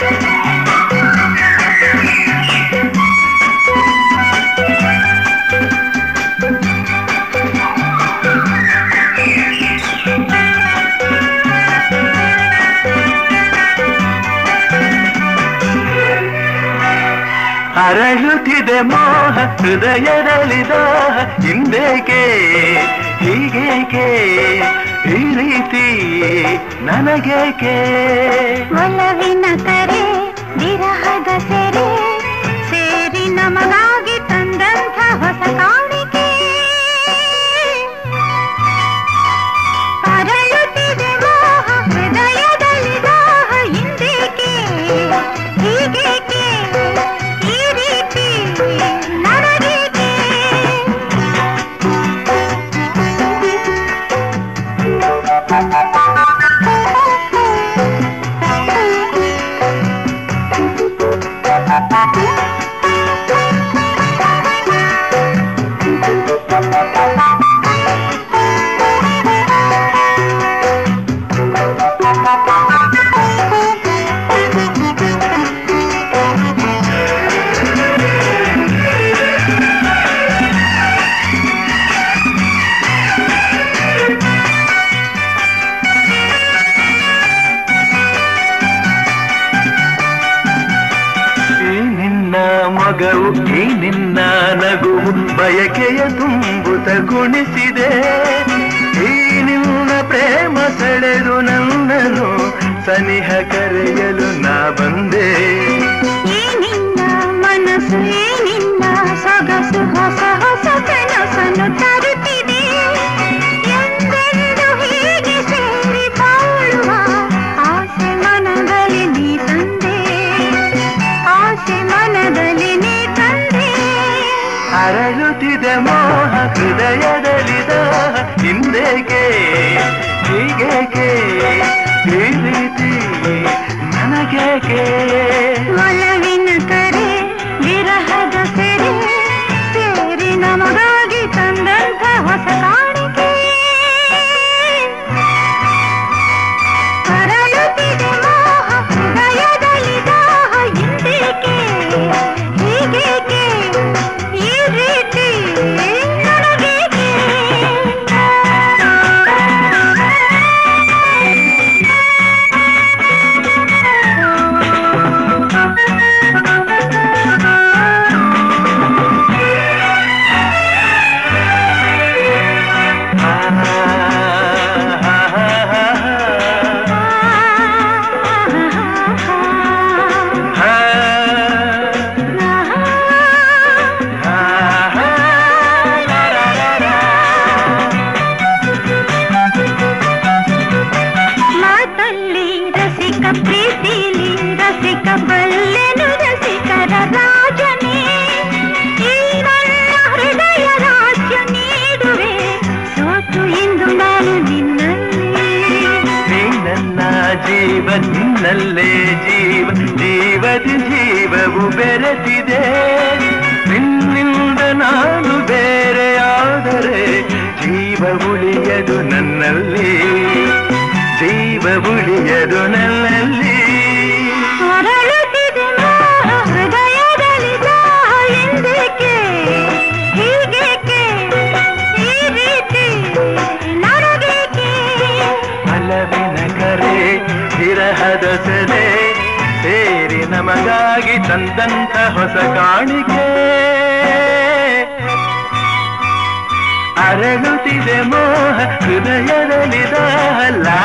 ಅರಳುತ್ತಿದೆ ಮೋಹ ಹೃದಯದಲ್ಲಿ ದಾಹ ಹಿಂದೇಕೆ ಹೀಗೇಕೆ ಈ ರೀತಿ ನನಗೇಕೆ ಒಲವಿನ ಕರೆ ವಿರಹದ ಸೆರೆ ಸೇರಿ ನಮಗಾಗಿ ತಂದಂಥ ಹೊಸ ಕಾಣಿಕೆ ಅರಳುತ್ತಿದೆ ಮೋಹ ಹೃದಯದಲ್ಲಿ ದಾಹ ಹಿಂದೇಕೆ ಹೀಗೇಕೆ ಈ ರೀತಿ ನನಗೇಕೆ ಈ ನಿನ್ನ ಮಗವು ಈ ನಿನ್ನ ನಗುವು ಬಯಕೆಯ ತುಂಬುತ ಕುಣಿಸಿದೆ ಈ ನಿನ್ನ ಪ್ರೇಮ ಸೆಳೆದು ನನ್ನನು ಸನಿಹ ಕರೆಯಲು ನಾ ಬಂದೆ ಈ ನಿನ್ನ ಮನಸ್ಸು ಈ ನಿನ್ನ ಸೊಗಸು ಹೊಸ ಹೊಸ ಕನಸನ್ನು ತರುತ್ತಿದೆ ಎಂದೆಂದು ಹೀಗೆ ಸೇರಿ ಬಾಳುವ ಆಸೆ ಮನದಲ್ಲಿ ನೀ ತಂದೆ ಆಸೆ ಮನದಲ್ಲಿ ನೀ ತಂದೆ ಅರಳುತ್ತಿದೆ ಮೋಹ ಹೃದಯದಲ್ಲಿ ದಾಹ ಹಿಂದೇಕೆ ಹೀಗೇಕೆ ಈ ರೀತಿ ನನಗೇಕೆ ಒಲವಿನ ಕರೆ ವಿರಹದ ಸೆರೆ ಸೇರಿ ನಮಗಾಗಿ ತಂದಂಥ ಹೊಸ ಕಾಣಿಕೆ ಅರಳುತ್ತಿದೆ ಮೋಹ ಹೃದಯದಲ್ಲಿ ದಾಹ ಹಿಂದೇಕೆ ಹೀಗೇಕೆ ಈ ರೀತಿ ನನಗೇಕೆ ಮಾತಲ್ಲಿ ರಸಿಕ ಪ್ರೀತಿಲಿ ರಸಿಕ ಬಲ್ಲೆನು ರಸಿಕರ ರಾಜನೇ ಈ ನನ್ನ ಹೃದಯ ರಾಜ್ಯ ನೀಡುವೆ ಸೋತು ಇಂದು ನಾನು ನಿನ್ನಲ್ಲಿ ನೀ ನನ್ನ ಜೀವ ನಿನ್ನಲ್ಲೇ ಜೀವ ಜೀವದಿ ಜೀವವು ಬೆರೆತಿದೆ ನಿನ್ನಿಂದ ನಾನು ಬೇರೆಯಾದರೆ ಜೀವ ಉಳಿಯದು ನನ್ನಲ್ಲಿ ಜೀವ ಉಳಿಯದು ನನ್ನಲ್ಲಿ ಅರಳುತ್ತಿದೆ ಮೋಹ ಹೃದಯದಲ್ಲಿ ದಾಹ ಎಂದೇಕೆ ಹೀಗೇಕೆ ಈ ರೀತಿ ನನಗೇಕೆ ಅಲವಿನ ಕರೆ ವಿರಹದ ಸೆಲೆ ಸೇರಿ ನಮಗಾಗಿ ತಂದಂತ ಹೊಸ ಕಾಣಿಕೆ ಅರಳುತ್ತಿದೆ ಮೋಹ ಹೃದಯದಲ್ಲಿ ದಾಹ ಲಾ